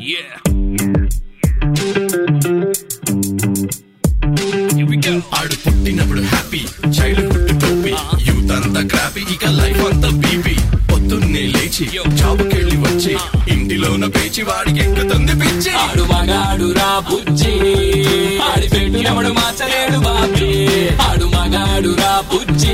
Yeah. Here we go. ఆడు పుట్టినప్పుడు happy childhood టోపీ యూత్ అంతా క్రాపీ ఇక లైఫ్ అంతా బీపీ పొద్దున్నే లేచి జాబుకెళ్ళి వచ్చి ఇంటిలోన పేచి వాడికి ఎక్కుతుంది పిచ్చి ఆడు మగాడు రా బుజ్జి ఆడి పెట్టు ఎవడు మార్చలేడు బాబీ ఆడు మగాడు రా బుజ్జి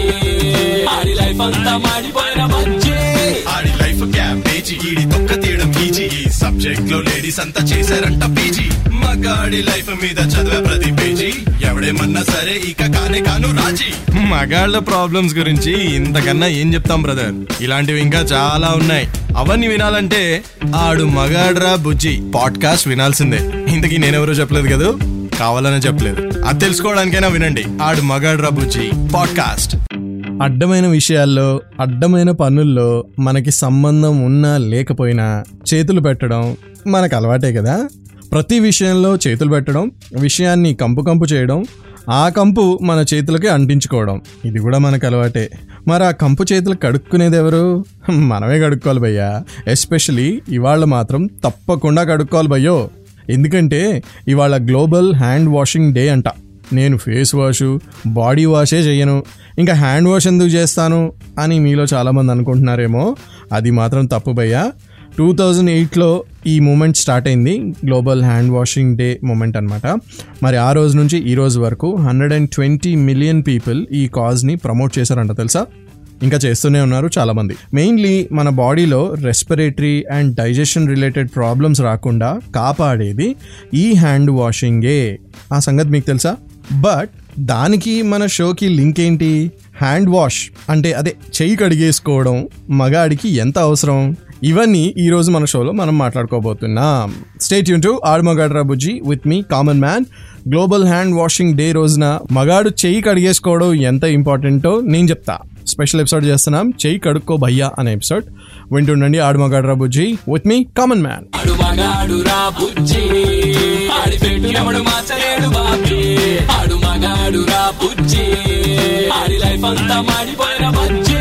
ఆడి లైఫ్ అంతా మాడిపోయిన బజ్జి ఆడి లైఫ్ క్యాబేజీ ఈడి తొక్క తీయడం ఈజీ ఈ సబ్జెక్ట్ లో లేడీస్ అంతా చేశారంట పీజీ మగాడి లైఫ్ మీద చదివే ప్రతి పేజీ ఎవడేమన్నా సరే ఇక కానే కాను రాజీ మగాళ్ళ ప్రాబ్లమ్స్ గురించి ఇంతకన్నా ఏం చెప్తాం బ్రదర్ ఇలాంటివి ఇంకా చాలా ఉన్నాయి అవన్నీ వినాలంటే ఆడు మగాడ్రా బుజ్జి పాడ్కాస్ట్ వినాల్సిందే ఇంతకీ నేనెవరో చెప్పలేదు కదా కావాలనే చెప్పలేదు అది తెలుసుకోవడానికైనా వినండి ఆడు మగాడ్రా బుజ్జి పాడ్కాస్ట్ అడ్డమైన విషయాల్లో అడ్డమైన పనుల్లో మనకి సంబంధం ఉన్నా లేకపోయినా చేతులు పెట్టడం మనకు అలవాటే కదా ప్రతి విషయంలో చేతులు పెట్టడం విషయాన్ని కంపు కంపు చేయడం ఆ కంపు మన చేతులకి అంటించుకోవడం ఇది కూడా మనకు అలవాటే మరి ఆ కంపు చేతులు కడుక్కునేది ఎవరు మనమే కడుక్కోవాలి భయ్యా ఎస్పెషలీ ఇవాళ మాత్రం తప్పకుండా కడుక్కోవాలి భయ్యో ఎందుకంటే ఇవాళ గ్లోబల్ హ్యాండ్ వాషింగ్ డే అంట నేను ఫేస్ వాష్ బాడీ వాషే చేయను ఇంకా హ్యాండ్ వాష్ ఎందుకు చేస్తాను అని మీలో చాలామంది అనుకుంటున్నారేమో అది మాత్రం తప్పు భయ్యా టూ థౌజండ్ ఎయిట్లో ఈ మూమెంట్ స్టార్ట్ అయింది global hand washing day moment అనమాట మరి ఆ రోజు నుంచి ఈ రోజు వరకు hundred and twenty million people ఈ కాజ్ని ప్రమోట్ చేశారంట తెలుసా ఇంకా చేస్తూనే ఉన్నారు చాలామంది మెయిన్లీ మన బాడీలో respiratory and digestion related problems రాకుండా కాపాడేది ఈ హ్యాండ్ వాషింగే ఆ సంగతి మీకు తెలుసా బట్ దానికి మన షోకి లింక్ ఏంటి హ్యాండ్ వాష్ అంటే అదే చెయ్యి కడిగేసుకోవడం మగాడికి ఎంత అవసరం ఇవన్నీ ఈ రోజు మన షోలో మనం మాట్లాడుకోబోతున్నాం స్టేట్ యూన్ టు ఆడు మగాడు బుజ్జి with me common man global hand washing day రోజున మగాడు చెయ్యి కడిగేసుకోవడం ఎంత ఇంపార్టెంటో నేను చెప్తా స్పెషల్ ఎపిసోడ్ చేస్తున్నాం చెయ్యి కడుక్కో భయ్యా అనే ఎపిసోడ్ వింటుండండి ఆడు మగాడు బుజ్జి విత్ మీ కామన్ మ్యాన్ ఆడు మగాడు రా బుజ్జి ఆడి పెట్టు ఎవడు మార్చలేడు బాబీ ఆడు మగాడు రా బుజ్జి ఆడి లైఫ్ అంతా మాడిపోయిన బజ్జి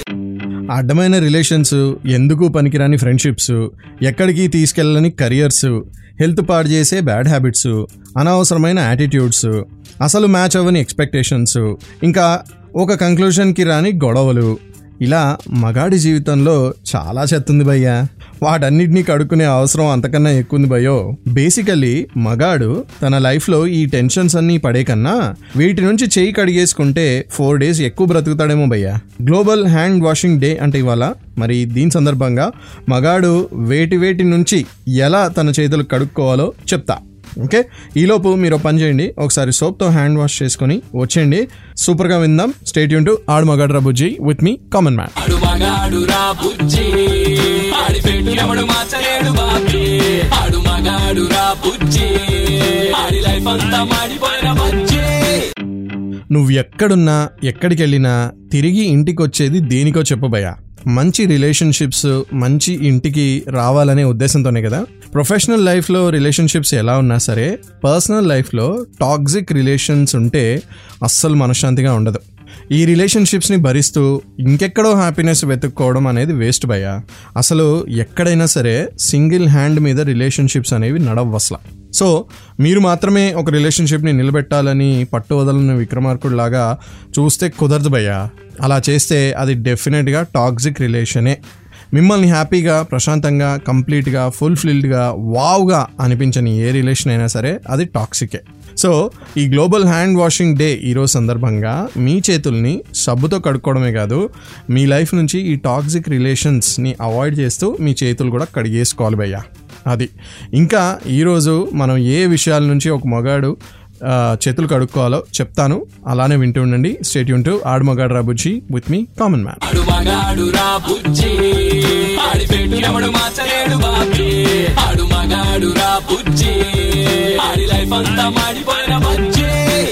అడ్డమైన రిలేషన్స్ ఎందుకు పనికిరాని ఫ్రెండ్షిప్స్ ఎక్కడికి తీసుకెళ్ళని కెరియర్స్ హెల్త్ పాడు చేసే బ్యాడ్ హ్యాబిట్స్ అనవసరమైన యాటిట్యూడ్స్ అసలు మ్యాచ్ అవ్వని ఎక్స్పెక్టేషన్స్ ఇంకా ఒక కంక్లూషన్కి రాని గొడవలు ఇలా మగాడి జీవితంలో చాలా చెత్త ఉంది భయ్యా వాటన్నిటినీ కడుక్కునే అవసరం అంతకన్నా ఎక్కువ ఉంది భయ్యో బేసికల్లీ మగాడు తన లైఫ్లో ఈ టెన్షన్స్ అన్నీ పడే కన్నా వీటి నుంచి చేయి కడిగేసుకుంటే ఫోర్ డేస్ ఎక్కువ బ్రతుకుతాడేమో భయ్యా గ్లోబల్ హ్యాండ్ వాషింగ్ డే అంటే ఇవాళ మరి దీని సందర్భంగా మగాడు వేటి వేటి నుంచి ఎలా తన చేతులు కడుక్కోవాలో చెప్తా ఓకే ఈలోపు మీరు ఒక పని చేయండి ఒకసారి సోప్తో హ్యాండ్ వాష్ చేసుకొని వచ్చేయండి సూపర్గా విందాం స్టేట్ యూన్ టు ఆడు మగాడ్రా బుజ్జి విత్ మీ కామన్ మ్యాన్ ఆడు మగాడు రా బుజ్జి ఆడి పెట్టు ఎవడు మార్చలేడు బాబీ ఆడు మగాడు రా బుజ్జి ఆడి లైఫ్ అంతా మాడిపోయిన బజ్జి నువ్వు ఎక్కడున్నా ఎక్కడికి వెళ్ళినా తిరిగి ఇంటికి వచ్చేది దేనికో చెప్పు భయ్యా మంచి రిలేషన్షిప్స్ మంచి ఇంటికి రావాలనే ఉద్దేశంతోనే కదా ప్రొఫెషనల్ లైఫ్లో రిలేషన్షిప్స్ ఎలా ఉన్నా సరే పర్సనల్ లైఫ్లో టాక్సిక్ రిలేషన్స్ ఉంటే అస్సలు మనశ్శాంతిగా ఉండదు ఈ రిలేషన్షిప్స్ని భరిస్తూ ఇంకెక్కడో హ్యాపీనెస్ వెతుక్కోవడం అనేది వేస్ట్ భయ్యా అసలు ఎక్కడైనా సరే సింగిల్ హ్యాండ్ మీద రిలేషన్షిప్స్ అనేవి నడవు అసలు సో మీరు మాత్రమే ఒక రిలేషన్షిప్ని నిలబెట్టాలని పట్టు వదలని విక్రమార్కుడు లాగా చూస్తే కుదరదు భయ్యా అలా చేస్తే అది డెఫినెట్గా టాక్సిక్ రిలేషనే మిమ్మల్ని హ్యాపీగా ప్రశాంతంగా కంప్లీట్గా ఫుల్ఫిల్డ్గా వావ్గా అనిపించని ఏ రిలేషన్ అయినా సరే అది టాక్సికే సో ఈ గ్లోబల్ హ్యాండ్ వాషింగ్ డే ఈరోజు సందర్భంగా మీ చేతుల్ని సబ్బుతో కడుక్కోవడమే కాదు మీ లైఫ్ నుంచి ఈ టాక్సిక్ రిలేషన్స్ని అవాయిడ్ చేస్తూ మీ చేతులు కూడా కడిగేసుకోవాలి భయ్యా అది ఇంకా ఈరోజు మనం ఏ విషయాల నుంచి ఒక మగాడు ఆ, చేతులు కడుక్కోవాలో చెప్తాను అలానే వింటూ ఉండండి స్టేట్ యూన్ టు ఆడు మగాడు రాబుజ్జి విత్ మీ కామన్ మ్యాన్ ఆడు మగాడు రా బుజ్జి ఆడి పెట్టు ఎవడు మార్చలేడు బాబీ ఆడు మగాడు రా బుజ్జి ఆడి లైఫ్ అంతా మాడిపోయిన బజ్జి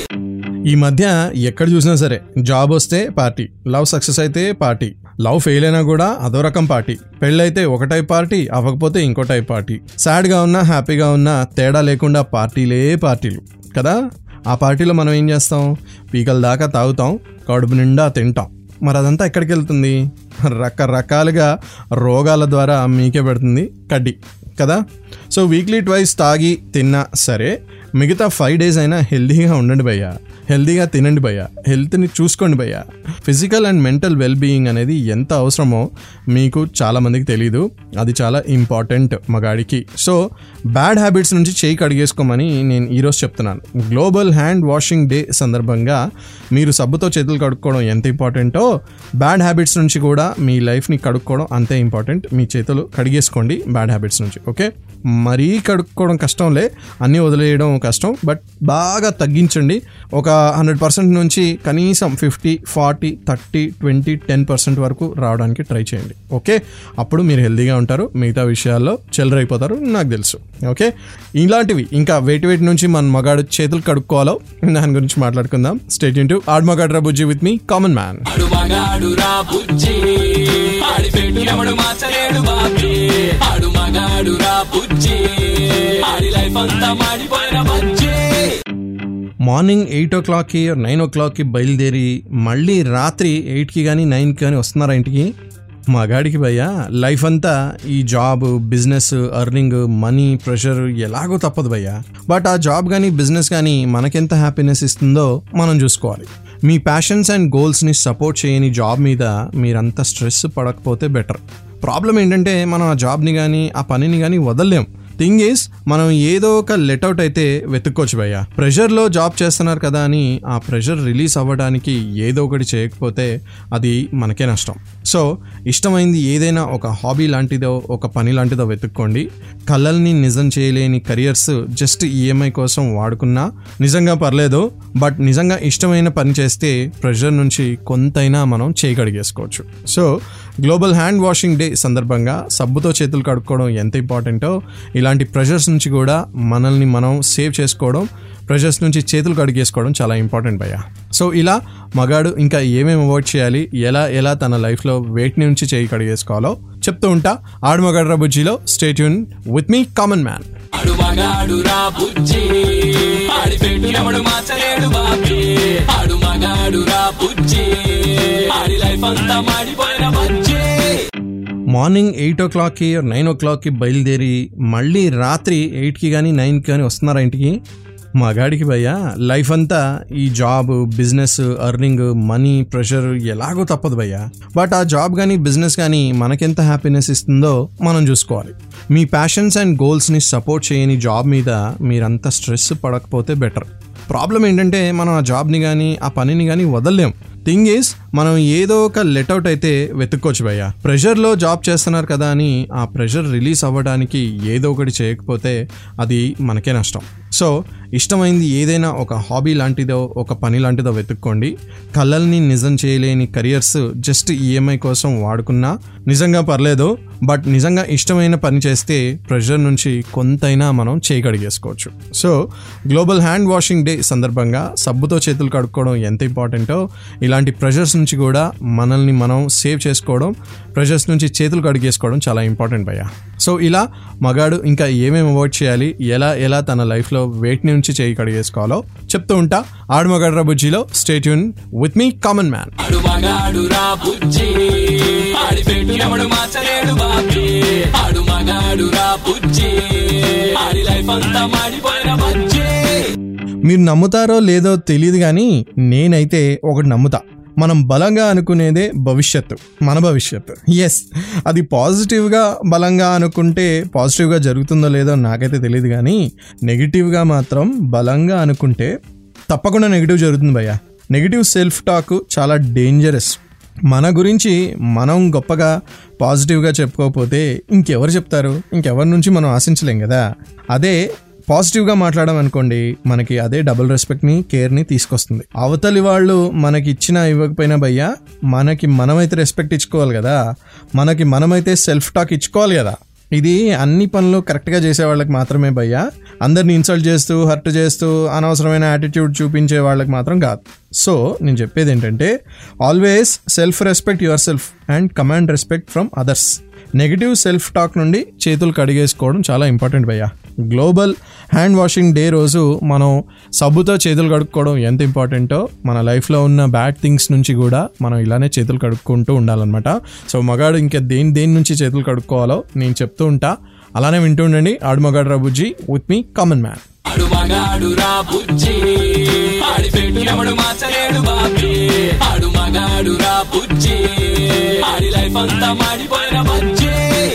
ఈ మధ్య ఎక్కడ చూసినా సరే జాబ్ వస్తే పార్టీ లవ్ సక్సెస్ అయితే పార్టీ లవ్ ఫెయిల్ అయినా కూడా అదో రకం పార్టీ పెళ్ళైతే ఒక టైప్ పార్టీ అవ్వకపోతే ఇంకో టైప్ పార్టీ సాడ్గా ఉన్నా హ్యాపీగా ఉన్నా తేడా లేకుండా పార్టీలే పార్టీలు కదా ఆ పార్టీలో మనం ఏం చేస్తాం పీకల దాకా తాగుతాం కడుపు నిండా తింటాం మరి అదంతా ఎక్కడికి వెళ్తుంది రకరకాలుగా రోగాల ద్వారా మీకే పెడుతుంది కడ్డీ కదా సో వీక్లీ ట్వైస్ తాగి తిన్నా సరే మిగతా ఫైవ్ డేస్ అయినా హెల్తీగా ఉండండి భయ్య హెల్తీగా తినండి భయ్య హెల్త్ని చూసుకోండి భయ్య physical and mental well being అనేది ఎంత అవసరమో మీకు చాలా మందికి తెలియదు అది చాలా ఇంపార్టెంట్ మగాడికి సో బ్యాడ్ హ్యాబిట్స్ నుంచి చేయి కడిగేసుకోమని నేను ఈరోజు చెప్తున్నాను గ్లోబల్ హ్యాండ్ వాషింగ్ డే సందర్భంగా మీరు సబ్బుతో చేతులు కడుక్కోవడం ఎంత ఇంపార్టెంటో బ్యాడ్ హ్యాబిట్స్ నుంచి కూడా మీ లైఫ్ని కడుక్కోవడం అంతే ఇంపార్టెంట్ మీ చేతులు కడిగేసుకోండి బ్యాడ్ హ్యాబిట్స్ నుంచి ఓకే మరీ కడుక్కోవడం కష్టంలే అన్నీ వదిలేయడం కష్టం బట్ బాగా తగ్గించండి ఒక హండ్రెడ్ పర్సెంట్ నుంచి కనీసం fifty forty thirty twenty ten percent వరకు రావడానికి ట్రై చేయండి ఓకే అప్పుడు మీరు హెల్తీగా ఉంటారు మిగతా విషయాల్లో చెల్లరైపోతారు నాకు తెలుసు ఓకే ఇలాంటివి ఇంకా వేటి వేటి నుంచి మన మగాడు చేతులు కడుక్కోవాలో దాని గురించి మాట్లాడుకుందాం స్టేట్ ఇంటూ ఆడ్ మగాడ్రా బుజ్జి విత్ మీ కామన్ మ్యాన్ ఆడు మగాడు రా బుజ్జి ఆడి పెట్టినప్పుడు మార్చలేడు బాబీ ఆడు మగాడు రా బుజ్జి ఆడి లైఫ్ అంతా మాడిపోయిన బజ్జీ మార్నింగ్ ఎయిట్ ఓ క్లాక్కి నైన్ ఓ క్లాక్కి బయలుదేరి మళ్ళీ రాత్రి ఎయిట్కి కానీ నైన్కి కానీ వస్తున్నారా ఇంటికి మగాడికి భయ్యా లైఫ్ అంతా ఈ job business earning money pressure ఎలాగో తప్పదు భయ్యా బట్ ఆ జాబ్ కానీ బిజినెస్ కానీ మనకెంత హ్యాపీనెస్ ఇస్తుందో మనం చూసుకోవాలి మీ ప్యాషన్స్ అండ్ గోల్స్ని సపోర్ట్ చేయని జాబ్ మీద మీరంత స్ట్రెస్ పడకపోతే బెటర్ ప్రాబ్లం ఏంటంటే మనం ఆ జాబ్ని కానీ ఆ పనిని కానీ వదలలేం థింగ్ ఈస్ మనం ఏదో ఒక లెట్అవుట్ అయితే వెతుక్కోవచ్చు భయ్య ప్రెషర్లో జాబ్ చేస్తున్నారు కదా అని ఆ ప్రెషర్ రిలీజ్ అవ్వడానికి ఏదో ఒకటి చేయకపోతే అది మనకే నష్టం సో ఇష్టమైంది ఏదైనా ఒక హాబీ లాంటిదో ఒక పని లాంటిదో వెతుక్కోండి కళల్ని నిజం చేయలేని కెరియర్స్ జస్ట్ ఈఎంఐ కోసం వాడుకున్నా నిజంగా పర్లేదు బట్ నిజంగా ఇష్టమైన పని చేస్తే ప్రెషర్ నుంచి కొంతైనా మనం చేయగడిగేసుకోవచ్చు so global hand washing day సందర్భంగా సబ్బుతో చేతులు కడుక్కోవడం ఎంత ఇంపార్టెంటో ఇలాంటి ప్రెషర్స్ నుంచి కూడా మనల్ని మనం సేవ్ చేసుకోవడం ప్రెషర్స్ నుంచి చేతులు కడిగేసుకోవడం చాలా ఇంపార్టెంట్ భయ్య సో ఇలా మగాడు ఇంకా ఏమేమి అవాయిడ్ చేయాలి ఎలా ఎలా తన లైఫ్లో వేటి నుంచి చేయి కడిగేసుకోవాలో చెప్తూ ఉంటా ఆడు మగాడ్రా బుజ్జిలో stay tuned with me common man ఆడు మగాడు రా బుజ్జి ఆడి పెట్టినప్పుడు మార్చలేడు బాబీ ఆడు మగాడు రా బుజ్జి ఆడి లైఫ్ అంతా మాడిపోయిన బజ్జీ మార్నింగ్ ఎయిట్ ఓ క్లాక్కి నైన్ ఓ క్లాక్కి బయలుదేరి మళ్ళీ రాత్రి ఎయిట్కి కానీ నైన్కి కానీ వస్తున్నారా ఇంటికి మగాడికి భయ్యా లైఫ్ అంతా ఈ job business earning money pressure ఎలాగో తప్పదు భయ్యా బట్ ఆ జాబ్ కానీ బిజినెస్ కానీ మనకెంత హ్యాపీనెస్ ఇస్తుందో మనం చూసుకోవాలి మీ ప్యాషన్స్ అండ్ గోల్స్ని సపోర్ట్ చేయని జాబ్ మీద మీరంత స్ట్రెస్ పడకపోతే బెటర్ ప్రాబ్లం ఏంటంటే మనం ఆ జాబ్ని కానీ ఆ పనిని కానీ వదలలేం థింగ్ ఈస్ మనం ఏదో ఒక లెట్అవుట్ అయితే వెతుక్కోవచ్చు భయ్య ప్రెషర్లో జాబ్ చేస్తున్నారు కదా అని ఆ ప్రెషర్ రిలీజ్ అవ్వడానికి ఏదో ఒకటి చేయకపోతే అది మనకే నష్టం సో ఇష్టమైంది ఏదైనా ఒక హాబీ లాంటిదో ఒక పని లాంటిదో వెతుక్కోండి కళల్ని నిజం చేయలేని కెరియర్స్ జస్ట్ ఈఎంఐ కోసం వాడుకున్నా నిజంగా పర్లేదు బట్ నిజంగా ఇష్టమైన పని చేస్తే ప్రెషర్ నుంచి కొంతైనా మనం చేయగడిగేసుకోవచ్చు so global hand washing day సందర్భంగా సబ్బుతో చేతులు కడుక్కోవడం ఎంత ఇంపార్టెంటో ఇలాంటి ప్రెషర్స్ నుంచి కూడా మనల్ని మనం సేవ్ చేసుకోవడం ప్రెషర్స్ నుంచి చేతులు కడిగేసుకోవడం చాలా ఇంపార్టెంట్ భయ్య సో ఇలా మగాడు ఇంకా ఏమేమి అవాయిడ్ చేయాలి ఎలా ఎలా తన లైఫ్లో వేటి నుంచి చేయి కడిగేసుకోవాలో చెప్తూ ఉంటా ఆడు మగాడ్రా బుజ్జిలో stay tuned with me common man ఆడు మగాడు రా బుజ్జి ఆడి పెట్టినప్పుడు మార్చలేడు బాబీ ఆడు మగాడు రా బుజ్జి ఆడి లైఫ్ అంతా మాడిపోయిన బజ్జీ మీరు నమ్ముతారో లేదో తెలియదు కానీ నేనైతే ఒకటి నమ్ముతా మనం బలంగా అనుకునేదే భవిష్యత్తు మన భవిష్యత్తు ఎస్ అది పాజిటివ్గా బలంగా అనుకుంటే పాజిటివ్గా జరుగుతుందో లేదో నాకైతే తెలియదు కానీ నెగిటివ్గా మాత్రం బలంగా అనుకుంటే తప్పకుండా నెగిటివ్ జరుగుతుంది భయ్య నెగిటివ్ సెల్ఫ్ టాక్ చాలా డేంజరస్ మన గురించి మనం గొప్పగా పాజిటివ్గా చెప్పుకోకపోతే ఇంకెవరు చెప్తారు ఇంకెవరి నుంచి మనం ఆశించలేం కదా అదే పాజిటివ్గా మాట్లాడడం అనుకోండి మనకి అదే డబుల్ రెస్పెక్ట్ని కేర్ని తీసుకొస్తుంది అవతలి వాళ్ళు మనకి ఇచ్చినా ఇవ్వకపోయినా భయ్యా మనకి మనమైతే రెస్పెక్ట్ ఇచ్చుకోవాలి కదా మనకి మనమైతే సెల్ఫ్ టాక్ ఇచ్చుకోవాలి కదా ఇది అన్ని పనులు కరెక్ట్గా చేసే వాళ్ళకి మాత్రమే భయ్యా అందరిని ఇన్సల్ట్ చేస్తూ హర్ట్ చేస్తూ అనవసరమైన యాటిట్యూడ్ చూపించే వాళ్ళకి మాత్రం కాదు సో నేను చెప్పేది ఏంటంటే always self respect yourself and command respect from others negative self talk నుండి చేతులు కడిగేసుకోవడం చాలా ఇంపార్టెంట్ భయ్యా గ్లోబల్ హ్యాండ్ వాషింగ్ డే రోజు మనం సబ్బుతో చేతులు కడుక్కోవడం ఎంత ఇంపార్టెంటో మన లైఫ్లో ఉన్న బ్యాడ్ థింగ్స్ నుంచి కూడా మనం ఇలానే చేతులు కడుక్కుంటూ ఉండాలన్నమాట సో మగాడు ఇంకా దేని దేని నుంచి చేతులు కడుక్కోవాలో నేను చెప్తూ ఉంటా అలానే వింటూ ఉండండి ఆడు మగాడ్రా బుజ్జి విత్ మీ కామన్ మ్యాన్ ఆడు మగాడు రా బుజ్జి ఆడి పెట్టు ఎవడు మార్చలేడు బాబీ ఆడు మగాడు రా బుజ్జి ఆడి లైఫ్ అంతా మాడిపోయిన బజ్జీ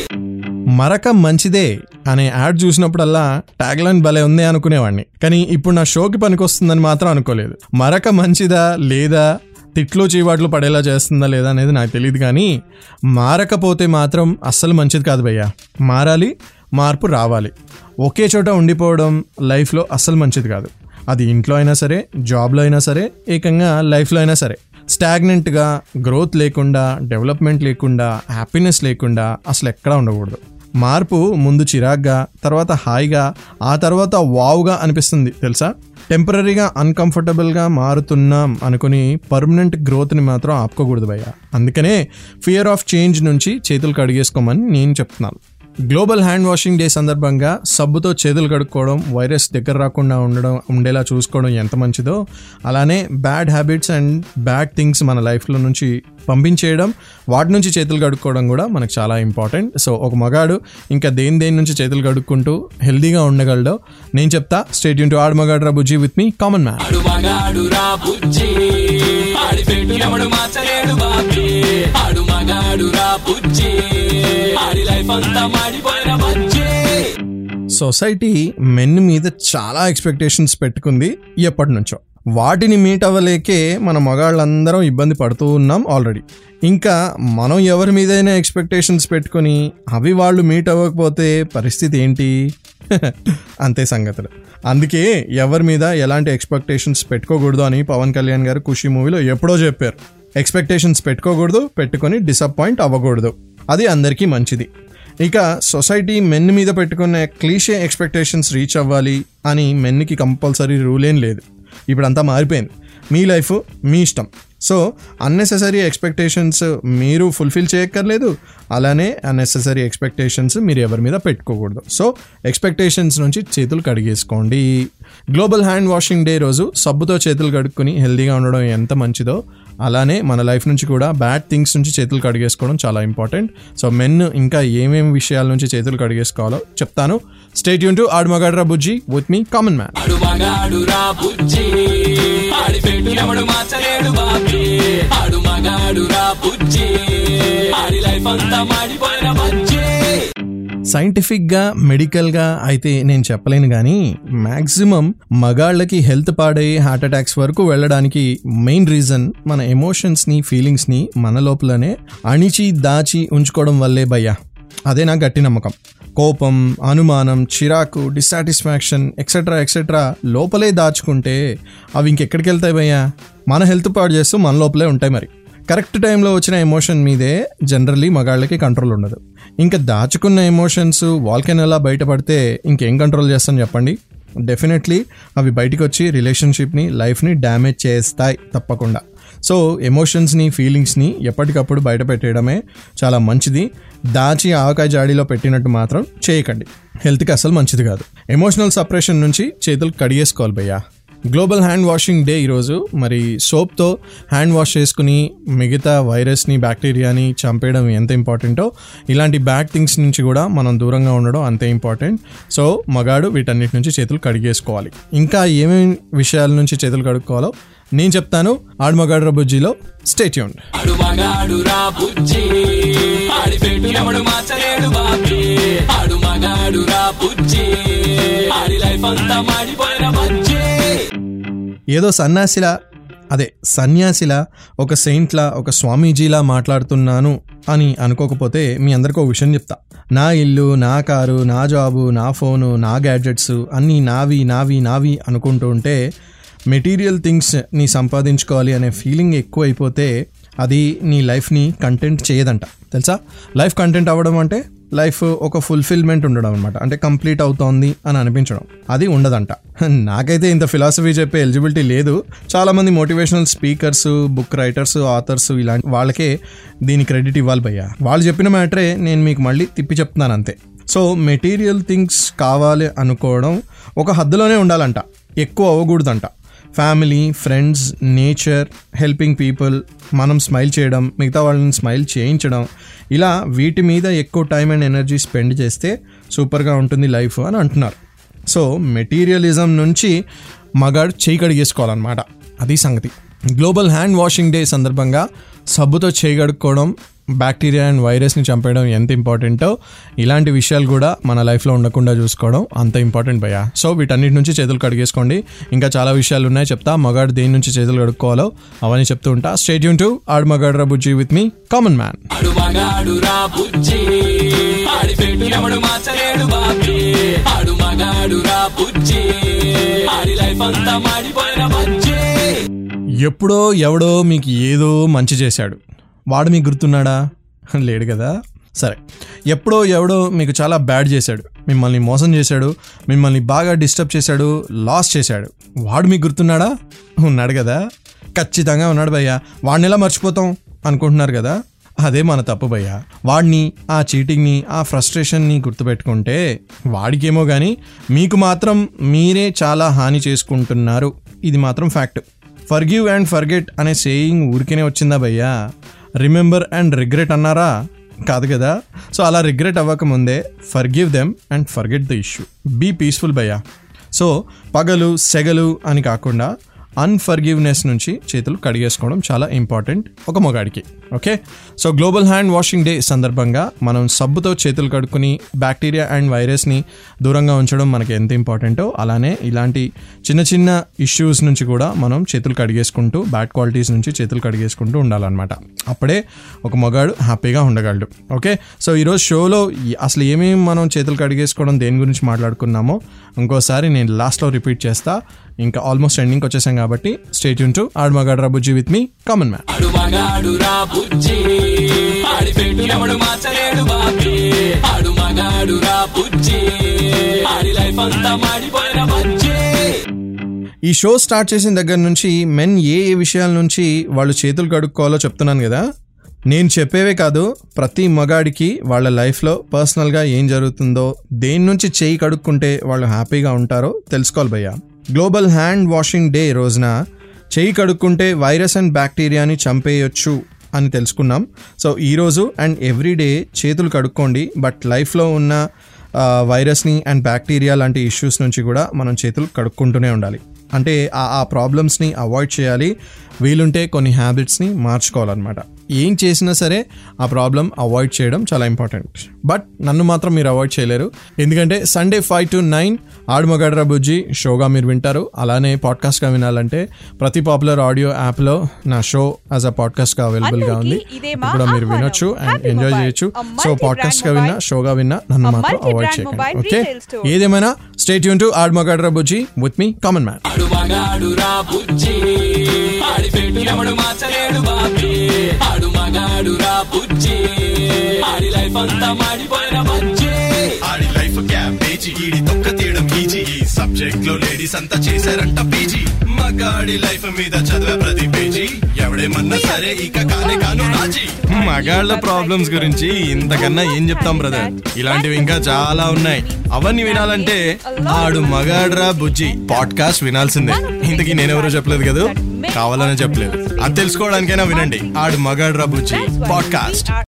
మరక మంచిదే అనే యాడ్ చూసినప్పుడల్లా ట్యాగ్ లైన్ భలే ఉంది అనుకునేవాడిని కానీ ఇప్పుడు నా షోకి పనికొస్తుందని మాత్రం అనుకోలేదు మరక మంచిదా లేదా తిట్లు చీవాట్లు పడేలా చేస్తుందా లేదా అనేది నాకు తెలియదు కానీ మారకపోతే మాత్రం అస్సలు మంచిది కాదు భయ్యా మారాలి మార్పు రావాలి ఒకే చోట ఉండిపోవడం లైఫ్లో అస్సలు మంచిది కాదు అది ఇంట్లో అయినా సరే జాబ్లో అయినా సరే ఏకంగా లైఫ్లో అయినా సరే స్టాగ్నెంట్గా గ్రోత్ లేకుండా డెవలప్మెంట్ లేకుండా హ్యాపీనెస్ లేకుండా అసలు ఎక్కడా ఉండకూడదు మార్పు ముందు చిరాగ్గా తర్వాత హాయిగా ఆ తర్వాత వావుగా అనిపిస్తుంది తెలుసా టెంపరీగా అన్కంఫర్టబుల్గా మారుతున్నాం అనుకుని పర్మనెంట్ గ్రోత్ని మాత్రం ఆపుకోకూడదు భయ్య అందుకనే ఫియర్ ఆఫ్ చేంజ్ నుంచి చేతులు కడిగేసుకోమని నేను చెప్తున్నాను గ్లోబల్ హ్యాండ్ వాషింగ్ డే సందర్భంగా సబ్బుతో చేతులు కడుక్కోవడం వైరస్ దగ్గర రాకుండా ఉండడం ఉండేలా చూసుకోవడం ఎంత మంచిదో అలానే bad habits and bad things మన లైఫ్లో నుంచి పంపించేయడం వాటి నుంచి చేతులు కడుక్కోవడం కూడా మనకు చాలా ఇంపార్టెంట్ సో ఒక మగాడు ఇంకా దేని దేని నుంచి చేతులు కడుక్కుంటూ హెల్దీగా ఉండగలడో నేను చెప్తా స్టేట్ యూన్ టు ఆడు మగాడ్రా బుజ్జి విత్ మీ కామన్ మ్యాన్ ఆడు మగాడు రా బుజ్జి ఆడి పెట్టు ఎవడు మార్చలేడు బాబీ ఆడు మగాడు రా బుజ్జి ఆడి లైఫ్ అంతా మాడిపోయిన బజ్జీ సొసైటీ మెన్ మీద చాలా ఎక్స్పెక్టేషన్స్ పెట్టుకుంది ఎప్పటి నుంచో వాటిని మీట్ అవ్వలేకే మన మగాళ్ళందరం ఇబ్బంది పడుతూ ఉన్నాం ఆల్రెడీ ఇంకా మనం ఎవరి మీదైనా ఎక్స్పెక్టేషన్స్ పెట్టుకొని అవి వాళ్ళు మీట్ అవ్వకపోతే పరిస్థితి ఏంటి అంతే సంగతులు అందుకే ఎవరి మీద ఎలాంటి ఎక్స్పెక్టేషన్స్ పెట్టుకోకూడదు అని పవన్ కళ్యాణ్ గారు ఖుషి మూవీలో ఎప్పుడో చెప్పారు ఎక్స్పెక్టేషన్స్ పెట్టుకోకూడదు పెట్టుకొని డిసప్పాయింట్ అవ్వకూడదు అది అందరికీ మంచిది ఇక సొసైటీ మెన్ మీద పెట్టుకున్న క్లీషే ఎక్స్పెక్టేషన్స్ రీచ్ అవ్వాలి అని మెన్కి కంపల్సరీ రూల్ ఏం లేదు ఇప్పుడంతా మారిపోయింది మీ లైఫ్ మీ ఇష్టం సో అన్నెసెసరీ ఎక్స్పెక్టేషన్స్ మీరు ఫుల్ఫిల్ చేయక్కర్లేదు అలానే అన్నెసెసరీ ఎక్స్పెక్టేషన్స్ మీరు ఎవరి మీద పెట్టుకోకూడదు సో ఎక్స్పెక్టేషన్స్ నుంచి చేతులు కడిగేసుకోండి గ్లోబల్ హ్యాండ్ వాషింగ్ డే రోజు సబ్బుతో చేతులు కడుక్కొని హెల్దీగా ఉండడం ఎంత మంచిదో అలానే మన లైఫ్ నుంచి కూడా బ్యాడ్ థింగ్స్ నుంచి చేతులు కడిగేసుకోవడం చాలా ఇంపార్టెంట్ సో మెన్ ఇంకా ఏమేమి విషయాల నుంచి చేతులు కడిగేసుకోవాలో చెప్తాను స్టేట్ యూన్ టు ఆడమగాడ్రా బుజ్జి విత్ మీ కామన్ మ్యాన్ ఆడు మగాడు రా బుజ్జి ఆడి పెట్టు ఎవడు మార్చలేడు బాబీ ఆడు మగాడు రా బుజ్జి ఆడి లైఫ్ అంతా మాడిపోయిన బజ్జీ సైంటిఫిక్గా మెడికల్గా అయితే నేను చెప్పలేను కానీ మ్యాక్సిమం మగాళ్ళకి హెల్త్ పాడై హార్ట్ అటాక్స్ వరకు వెళ్ళడానికి మెయిన్ రీజన్ మన ఎమోషన్స్ని ఫీలింగ్స్ని మన లోపలనే అణిచి దాచి ఉంచుకోవడం వల్లే భయ్యా అదే నా గట్టి నమ్మకం కోపం అనుమానం చిరాకు డిస్సాటిస్ఫాక్షన్ ఎక్సెట్రా ఎక్సెట్రా లోపలే దాచుకుంటే అవి ఇంకెక్కడికి వెళ్తాయి భయ్యా మన హెల్త్ పాడు చేస్తూ మన లోపలే ఉంటాయి మరి కరెక్ట్ టైంలో వచ్చిన ఎమోషన్ మీదే జనరల్లీ మగాళ్ళకి కంట్రోల్ ఉండదు ఇంకా దాచుకున్న ఎమోషన్స్ వాల్కెన్ ఎలా బయటపడితే ఇంకేం కంట్రోల్ చేస్తాం చెప్పండి డెఫినెట్లీ అవి బయటికి వచ్చి రిలేషన్షిప్ని లైఫ్ని డ్యామేజ్ చేస్తాయి తప్పకుండా సో ఎమోషన్స్ని ఫీలింగ్స్ని ఎప్పటికప్పుడు బయట పెట్టేయడమే చాలా మంచిది దాచి ఆవకాయ జాడీలో పెట్టినట్టు మాత్రం చేయకండి హెల్త్కి అసలు మంచిది కాదు ఎమోషనల్ సపరేషన్ నుంచి చేతులు కడిగేసుకోవాలి భయ్యా గ్లోబల్ హ్యాండ్ వాషింగ్ డే ఈరోజు మరి సోప్తో హ్యాండ్ వాష్ చేసుకుని మిగతా వైరస్ని బ్యాక్టీరియాని చంపేయడం ఎంత ఇంపార్టెంటో ఇలాంటి బ్యాడ్ థింగ్స్ నుంచి కూడా మనం దూరంగా ఉండడం అంతే ఇంపార్టెంట్ సో మగాడు వీటన్నిటి నుంచి చేతులు కడిగేసుకోవాలి ఇంకా ఏమేమి విషయాల నుంచి చేతులు కడుక్కోవాలో నేను చెప్తాను ఆడమగాడ్ర బుజ్జిలో స్టేట్యూన్ ఆడు మగాడు రా బుజ్జి ఆడి పెట్టు ఎవడు మార్చలేడు బాబీ ఆడు మగాడు రా బుజ్జి ఆడి లైఫ్ అంతా మాడిపోయిన బజ్జీ ఏదో సన్యాసిలా అదే సన్యాసిలా ఒక సెయింట్లా ఒక స్వామీజీలా మాట్లాడుతున్నాను అని అనుకోకపోతే మీ అందరికీ ఒక విషయం చెప్తా నా ఇల్లు నా కారు నా జాబు నా ఫోను నా గ్యాడ్జెట్స్ అన్నీ నావి నావి నావి అనుకుంటూ ఉంటే మెటీరియల్ థింగ్స్ నీ సంపాదించుకోవాలి అనే ఫీలింగ్ ఎక్కువైపోతే అది నీ లైఫ్ని కంటెంట్ చేయదంట తెలుసా లైఫ్ కంటెంట్ అవ్వడం అంటే లైఫ్ ఒక ఫుల్ఫిల్మెంట్ ఉండడం అనమాట అంటే కంప్లీట్ అవుతోంది అని అనిపించడం అది ఉండదంట నాకైతే ఇంత ఫిలాసఫీ చెప్పే ఎలిజిబిలిటీ లేదు చాలామంది motivational speakers book writers authors ఇలాంటి వాళ్ళకే దీని క్రెడిట్ ఇవ్వాలి భయ్యా వాళ్ళు చెప్పిన మ్యాటరే నేను మీకు మళ్ళీ తిప్పి చెప్తున్నాను అంతే సో మెటీరియల్ థింగ్స్ కావాలి అనుకోవడం ఒక హద్దులోనే ఉండాలంట ఎక్కువ అవ్వకూడదంట family friends nature helping people మనం స్మైల్ చేయడం మిగతా వాళ్ళని స్మైల్ చేయించడం ఇలా వీటి మీద ఎక్కువ టైం అండ్ ఎనర్జీ స్పెండ్ చేస్తే సూపర్గా ఉంటుంది లైఫ్ అని అంటున్నారు సో మెటీరియలిజం నుంచి మగాడు చేయి కడిగేసుకోవాలన్నమాట అది సంగతి గ్లోబల్ హ్యాండ్ వాషింగ్ డే సందర్భంగా సబ్బుతో చేయి కడుక్కోవడం బ్యాక్టీరియా అండ్ వైరస్ని చంపేయడం ఎంత ఇంపార్టెంటో ఇలాంటి విషయాలు కూడా మన లైఫ్లో ఉండకుండా చూసుకోవడం అంత ఇంపార్టెంట్ భయ్యా సో వీటన్నిటి నుంచి చేతులు కడిగేసుకోండి ఇంకా చాలా విషయాలు ఉన్నాయి చెప్తా మగాడు దేని నుంచి చేతులు కడుక్కోవాలో అవన్నీ చెప్తూ ఉంటా స్టేట్ యూన్ టు ఆడ్ మగాడు రబుజీ విత్ మీ కామన్ మ్యాన్ ఆడు మగాడు రా బుజ్జి ఆడి పెట్టు ఎవడు మార్చలేడు బాబీ ఆడు మగాడు రా బుజ్జి ఆడి లైఫ్ అంతా మాడిపోయిన బజ్జి ఎప్పుడో ఎవడో మీకు ఏదో మంచి చేశాడు వాడు మీకు గుర్తున్నాడా లేడు కదా సరే ఎప్పుడో ఎవడో మీకు చాలా బ్యాడ్ చేశాడు మిమ్మల్ని మోసం చేశాడు మిమ్మల్ని బాగా డిస్టర్బ్ చేశాడు లాస్ చేశాడు వాడు మీకు గుర్తున్నాడా ఉన్నాడు కదా ఖచ్చితంగా ఉన్నాడు భయ్యా వాడిని ఎలా మర్చిపోతాం అనుకుంటున్నారు కదా అదే మన తప్పు భయ్యా వాడిని ఆ చీటింగ్ని ఆ ఫ్రస్ట్రేషన్ని గుర్తుపెట్టుకుంటే వాడికేమో కానీ మీకు మాత్రం మీరే చాలా హాని చేసుకుంటున్నారు ఇది మాత్రం ఫ్యాక్ట్ ఫర్గివ్ అండ్ ఫర్గెట్ అనే సేయింగ్ ఊరికేనే వచ్చిందా భయ్యా రిమెంబర్ అండ్ రిగ్రెట్ అన్నారా కాదు కదా సో అలా రిగ్రెట్ అవ్వకముందే forgive them and forget the issue be peaceful భయ్యా సో పగలు సెగలు అని కాకుండా అన్ఫర్గివ్నెస్ నుంచి చేతులు కడిగేసుకోవడం చాలా ఇంపార్టెంట్ ఒక మొగాడికి okay so global hand washing day సందర్భంగా మనం సబ్బుతో చేతులు కడుక్కుని బ్యాక్టీరియా అండ్ వైరస్ని దూరంగా ఉంచడం మనకి ఎంత ఇంపార్టెంటో అలానే ఇలాంటి చిన్న చిన్న ఇష్యూస్ నుంచి కూడా మనం చేతులు కడిగేసుకుంటూ బ్యాడ్ క్వాలిటీస్ నుంచి చేతులు కడిగేసుకుంటూ ఉండాలన్నమాట అప్పుడే ఒక మగాడు హ్యాపీగా ఉండగలడు ఓకే సో ఈరోజు షోలో ఈ- అసలు ఏమేమి మనం చేతులు కడిగేసుకోవడం దేని గురించి మాట్లాడుకున్నామో ఇంకోసారి నేను లాస్ట్లో రిపీట్ చేస్తా ఇంకా ఆల్మోస్ట్ ఎండింగ్కి వచ్చేసాం కాబట్టి స్టేట్ యూన్ టు ఆడ్ మగాడు రబుజీ విత్ మీ కామన్ మ్యాన్ ఆడు మగాడు రా బుజ్జి ఆడి పెట్టు ఎవడు మార్చలేడు బాబీ ఆడు మగాడు రా బుజ్జి ఆడి లైఫ్ అంతా మాడిపోయిన బజ్జి ఈ షో స్టార్ట్ చేసిన దగ్గర నుంచి మెన్ ఏ ఏ విషయాల నుంచి వాళ్ళు చేతులు కడుక్కోవాలో చెప్తున్నాను కదా నేను చెప్పేవే కాదు ప్రతి మగాడికి వాళ్ళ లైఫ్లో పర్సనల్గా ఏం జరుగుతుందో దేని నుంచి చేయి కడుక్కుంటే వాళ్ళు హ్యాపీగా ఉంటారో తెలుసుకోవాలి భయ్యా గ్లోబల్ హ్యాండ్ వాషింగ్ డే రోజున చేయి కడుక్కుంటే వైరస్ అండ్ బ్యాక్టీరియాని చంపేయొచ్చు అని తెలుసుకున్నాం సో ఈరోజు అండ్ ఎవ్రీ డే చేతులు కడుక్కోండి బట్ లైఫ్లో ఉన్న ఆ, వైరస్ని అండ్ బ్యాక్టీరియా లాంటి ఇష్యూస్ నుంచి కూడా మనం చేతులు కడుక్కుంటూనే ఉండాలి అంటే ఆ ఆ ప్రాబ్లమ్స్ని అవాయిడ్ చేయాలి వీలుంటే కొన్ని హ్యాబిట్స్ని మార్చుకోవాలన్నమాట ఏం చేసినా సరే ఆ ప్రాబ్లం అవాయిడ్ చేయడం చాలా ఇంపార్టెంట్ బట్ నన్ను మాత్రం మీరు అవాయిడ్ చేయలేరు ఎందుకంటే సండే ఫైవ్ టు నైన్ ఆడుమగడ్రా బుజ్జి షోగా మీరు వింటారు అలానే పాడ్కాస్ట్గా వినాలంటే ప్రతి పాపులర్ ఆడియో యాప్లో నా షో యాజ్ అ పాడ్కాస్ట్గా అవైలబుల్గా ఉంది అందరికీ ఇదే ఇప్పుడు మా కూడా మీరు ఆహ్వానం. వినొచ్చు అండ్ Happy ఎంజాయ్ Mobile, చేయొచ్చు a సో multi-brand పాడ్కాస్ట్గా విన్నా mobile, షోగా విన్నా నన్ను a మాత్రం అవాయిడ్ multi-brand చేయకండి mobile ఓకే retail store. ఏదేమైనా స్టేట్ యూన్ టు ఆడుమగడ్రా బుజ్జి విత్ మీ కామన్ మ్యాన్ ఆడు మగాడు రా బుజ్జి ఆడి పెట్టు ఎవడు మార్చలేడు బాబీ ఆడు మగాడు రా బుజ్జి ఆడి లైఫ్ అంతా మాడిపోయిన బజ్జి ఆడి లైఫ్ క్యాబేజీ ఈడి తొక్క తీయడం ఈజీ ఈ సబ్జెక్ట్ లో లేడీస్ అంతా చేశారంట పీజీ మగాడి లైఫ్ మీద చదివే ప్రతి పేజీ ఎవడేమన్నా సరే ఇక కానే కాను రాజీ మగాళ్ళ ప్రాబ్లమ్స్ గురించి ఇంతకన్నా ఏం చెప్తాం బ్రదర్ ఇలాంటివి ఇంకా చాలా ఉన్నాయి అవన్నీ వినాలంటే ఆడు మగాడ్రా బుజ్జి పాడ్కాస్ట్ వినాల్సిందే ఇంతకీ నేనెవరో చెప్పలేదు కదా కావాలనే చెప్పలేదు అది తెలుసుకోవడానికైనా వినండి ఆడు మగాడ్రా బుజ్జి పాడ్కాస్ట్